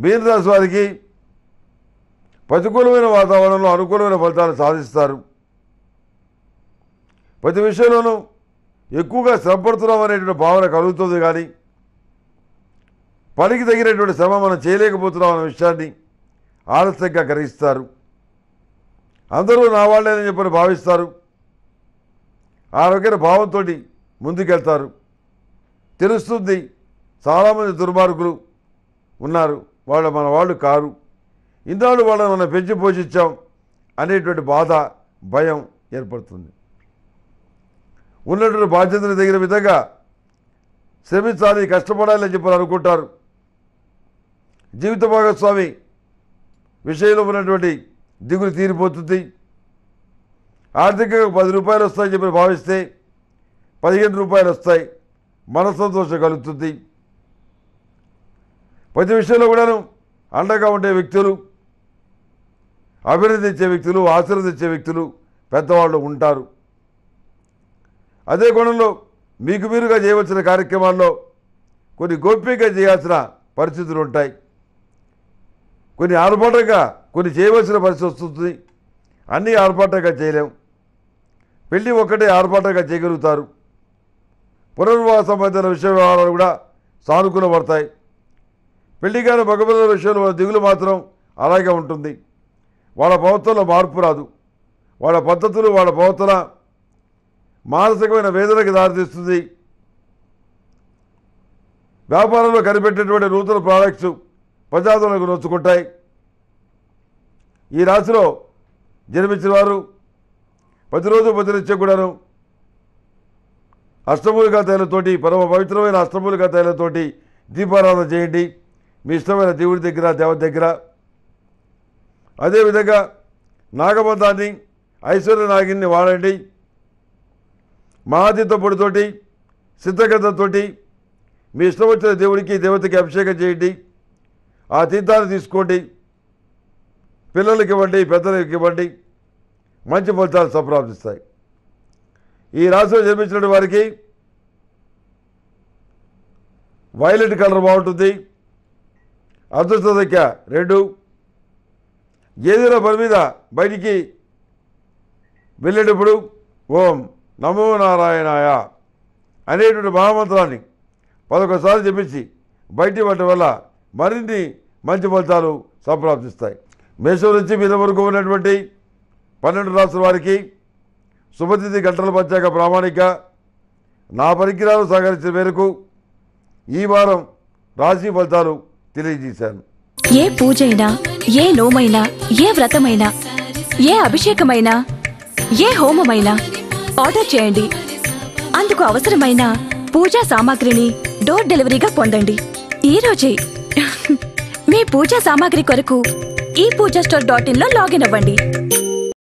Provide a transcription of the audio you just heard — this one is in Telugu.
మీనరాశి వారికి ప్రతికూలమైన వాతావరణంలో అనుకూలమైన ఫలితాలు సాధిస్తారు ప్రతి విషయంలోనూ ఎక్కువగా శ్రమపడుతున్నాం అనేటువంటి భావన కలుగుతుంది కానీ పనికి తగినటువంటి శ్రమ మనం చేయలేకపోతున్నాం అనే విషయాన్ని ఆలస్యంగా గ్రహిస్తారు అందరూ నా వాళ్ళేనని చెప్పని భావిస్తారు ఆ రకమైన భావంతో ముందుకెళ్తారు తెలుస్తుంది చాలామంది దుర్మార్గులు ఉన్నారు వాళ్ళు మన వాళ్ళు కారు ఇన్నాళ్ళు వాళ్ళని మనం పెంచి పోషించాం అనేటువంటి బాధ భయం ఏర్పడుతుంది ఉన్నటువంటి బాధ్యతలు తగిన విధంగా శ్రమించాలి కష్టపడాలి అని చెప్పి అనుకుంటారు జీవిత భాగస్వామి విషయంలో ఉన్నటువంటి దిగులు తీరిపోతుంది ఆర్థికంగా పది రూపాయలు వస్తాయని చెప్పి భావిస్తే పదిహేను రూపాయలు వస్తాయి మనసంతోషం కలుగుతుంది ప్రతి విషయంలో కూడాను అండగా ఉండే వ్యక్తులు అభినందించే వ్యక్తులు ఆశీర్వదించే వ్యక్తులు పెద్దవాళ్ళు ఉంటారు అదే కోణంలో మీకు మీరుగా చేయవలసిన కార్యక్రమాల్లో కొన్ని గోప్యంగా చేయాల్సిన పరిస్థితులు ఉంటాయి కొన్ని ఆర్భాటంగా కొన్ని చేయవలసిన పరిస్థితి వస్తుంది అన్నీ ఆర్భాటంగా చేయలేం పెళ్ళి ఒక్కటే ఆర్భాటంగా చేయగలుగుతారు పునర్వివాహ సంబంధించిన విషయ వ్యవహారాలు కూడా సానుకూల పడతాయి పెళ్లి కాని మగపిల్లల విషయంలో వాళ్ళ దిగులు మాత్రం అలాగే ఉంటుంది వాళ్ళ ప్రవర్తనలో మార్పు రాదు వాళ్ళ పద్ధతులు వాళ్ళ ప్రవర్తన మానసికమైన వేదనకి దారితీస్తుంది వ్యాపారంలో కనిపెట్టేటువంటి నూతన ప్రోడక్ట్స్ ప్రజాదరణకు నొచ్చుకుంటాయి ఈ రాశిలో జన్మించిన వారు ప్రతిరోజు ప్రతినిత్యం కూడాను అష్టమూలికా తైలతోటి పరమ పవిత్రమైన అష్టమూలికా తైలతోటి దీపారాధన చేయండి మీ ఇష్టమైన దేవుడి దగ్గర దేవత దగ్గర అదేవిధంగా నాగబంధాన్ని ఐశ్వర్య నాగిని వాడండి మహాతీత పొడితోటి సిద్ధగంధంతోటి మీ ఇష్టం వచ్చిన దేవుడికి దేవతకి అభిషేకం చేయండి ఆ తీర్థాన్ని తీసుకోండి పిల్లలకి ఇవ్వండి పెద్దలకి ఇవ్వండి మంచి ఫలితాలు సంప్రాప్తిస్తాయి ఈ రాశిలో జన్మించిన వారికి వైలెట్ కలర్ బాగుంటుంది అదృష్ట సంఖ్య రెండు ఏదైనా పని మీద బయటికి వెళ్ళేటప్పుడు ఓం నమో నారాయణాయ అనేటువంటి మహామంత్రాన్ని పదకొండుసార్లు చెప్పించి బయటికి పడటం వల్ల మరిన్ని మంచి ఫలితాలు సంప్రాప్తిస్తాయి మేషం నుంచి మీద వరకు ఉన్నటువంటి పన్నెండు రాష్ట్రాల వారికి శుభతిథి గంటల పంచాక ప్రామాణిక నా పరికరాలు సహకరించిన మేరకు ఈ వారం రాశి ఫలితాలు తెలియజేశాను ఏ పూజైనా ఏ నోమైనా ఏ వ్రతమైనా ఏ అభిషేకమైనా ఏ హోమమైనా ఆర్డర్ చేయండి అందుకు అవసరమైన పూజా సామాగ్రిని డోర్ డెలివరీగా పొందండి ఈ రోజే మీ పూజా సామాగ్రి కొరకు ఈ పూజా స్టోర్ డాట్ ఇన్ లో లాగిన్ అవ్వండి